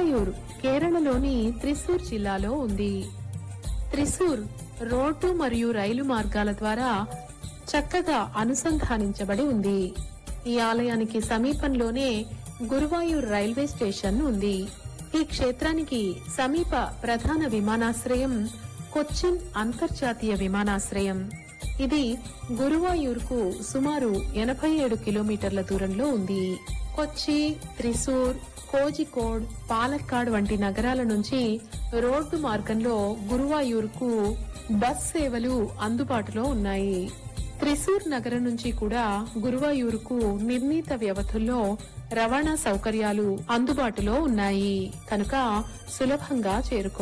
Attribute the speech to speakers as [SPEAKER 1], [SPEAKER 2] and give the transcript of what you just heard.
[SPEAKER 1] గురువాయూర్ కేరళలోని త్రిశూర్ జిల్లాలో ఉంది త్రిశూర్ రోడ్డు మరియు రైలు మార్గాల ద్వారా చక్కగా అనుసంధానించబడి ఉంది ఈ ఆలయానికి సమీపంలోనే గురువాయూర్ రైల్వే స్టేషన్ ఉంది ఈ క్షేత్రానికి సమీప ప్రధాన విమానాశ్రయం కొచ్చిన్ అంతర్జాతీయ విమానాశ్రయం ఇది గురువాయూర్కు సుమారు ఎనభై ఏడు కిలోమీటర్ల దూరంలో ఉంది కొచ్చి త్రిశూర్ కోజికోడ్ పాలక్కాడ్ వంటి నగరాల నుంచి రోడ్డు మార్గంలో గురువాయూర్కు బస్ సేవలు అందుబాటులో ఉన్నాయి త్రిశూర్ నగరం నుంచి కూడా గురువాయూరుకు నిర్ణీత వ్యవధుల్లో రవాణా సౌకర్యాలు అందుబాటులో ఉన్నాయి కనుక సులభంగా చేరుకో